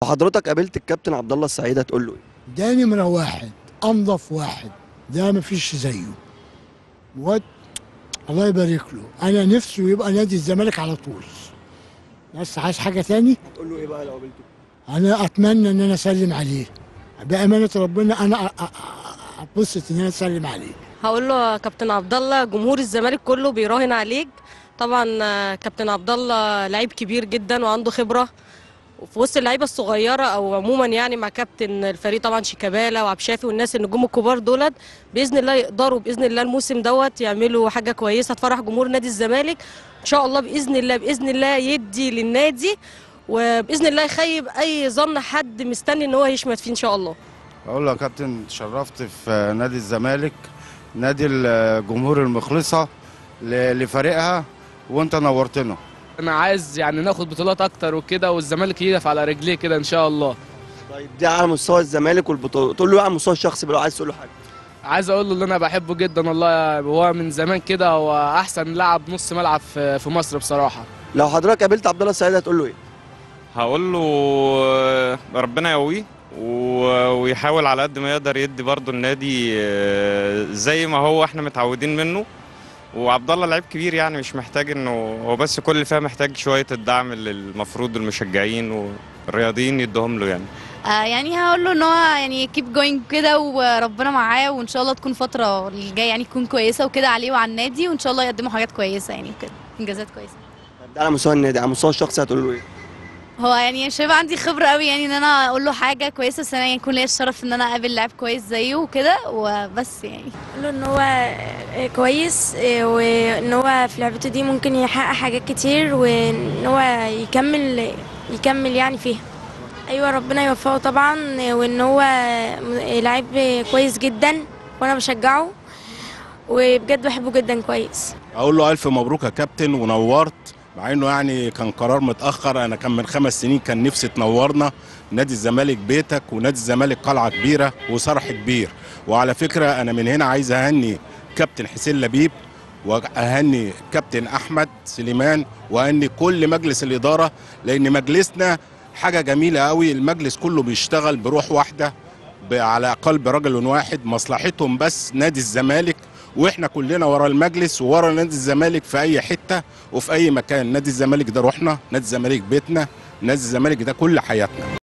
حضرتك قابلت الكابتن عبد الله السعيد هتقول له ايه ده نمرة واحد أنظف واحد ده مفيش زيه واد الله يبارك له أنا نفسه يبقى نادي الزمالك على طول بس عايز حاجة تاني هتقول له ايه بقى لو قابلته أنا أتمنى إن أنا أسلم عليه بأمانة ربنا أنا أ- أ- أ- أتبسط إن أنا أسلم عليه هقول له يا كابتن عبد الله جمهور الزمالك كله بيراهن عليك طبعا آه، كابتن عبد الله لعيب كبير جدا وعنده خبره وفي وسط اللعيبه الصغيره او عموما يعني مع كابتن الفريق طبعا شيكابالا وعبد الشافي والناس النجوم الكبار دولت باذن الله يقدروا باذن الله الموسم دوت يعملوا حاجه كويسه تفرح جمهور نادي الزمالك ان شاء الله باذن الله باذن الله يدي للنادي وباذن الله يخيب اي ظن حد مستني ان هو يشمت فيه ان شاء الله اقول له يا كابتن شرفت في نادي الزمالك نادي الجمهور المخلصه ل- لفريقها وانت نورتنا انا عايز يعني ناخد بطولات اكتر وكده والزمالك يقف على رجليه كده ان شاء الله طيب دي على مستوى الزمالك والبطوله تقول له ايه على المستوى الشخصي بقى لو عايز تقول له حاجه عايز اقول له اللي انا بحبه جدا والله هو من زمان كده هو احسن لاعب نص ملعب في في مصر بصراحه لو حضرتك قابلت عبد الله السعيد هتقول له ايه هقول له آه، ربنا يقويه و- ويحاول على قد ما يقدر يدي برضه النادي آه، زي ما هو احنا متعودين منه وعبد الله لعيب كبير يعني مش محتاج انه هو بس كل اللي فيها محتاج شويه الدعم اللي المفروض المشجعين والرياضيين يدوهم له يعني آه يعني هقول له ان هو يعني كيب جوينج كده وربنا معاه وان شاء الله تكون فتره الجايه يعني تكون كويسه وكده عليه وعلى النادي وان شاء الله يقدموا حاجات كويسه يعني وكده انجازات كويسه طيب ده على مستوى النادي على المستوى الشخصي هتقول له ايه هو يعني مش هيبقى عندي خبره قوي يعني ان انا اقول له حاجه كويسه بس انا يعني يكون ليا الشرف ان انا اقابل لاعب كويس زيه وكده وبس يعني له ان هو كويس وان هو في لعبته دي ممكن يحقق حاجات كتير وان هو يكمل يكمل يعني فيها ايوه ربنا يوفقه طبعا وان هو لعيب كويس جدا وانا بشجعه وبجد بحبه جدا كويس اقول له الف مبروك يا كابتن ونورت مع انه يعني كان قرار متاخر انا كان من خمس سنين كان نفسي تنورنا نادي الزمالك بيتك ونادي الزمالك قلعه كبيره وصرح كبير وعلى فكره انا من هنا عايز اهني كابتن حسين لبيب واهني كابتن احمد سليمان واهني كل مجلس الاداره لان مجلسنا حاجه جميله قوي المجلس كله بيشتغل بروح واحده ب- على قلب رجل واحد مصلحتهم بس نادي الزمالك واحنا كلنا ورا المجلس وورا نادي الزمالك في اي حته وفي اي مكان نادي الزمالك ده روحنا نادي الزمالك بيتنا نادي الزمالك ده كل حياتنا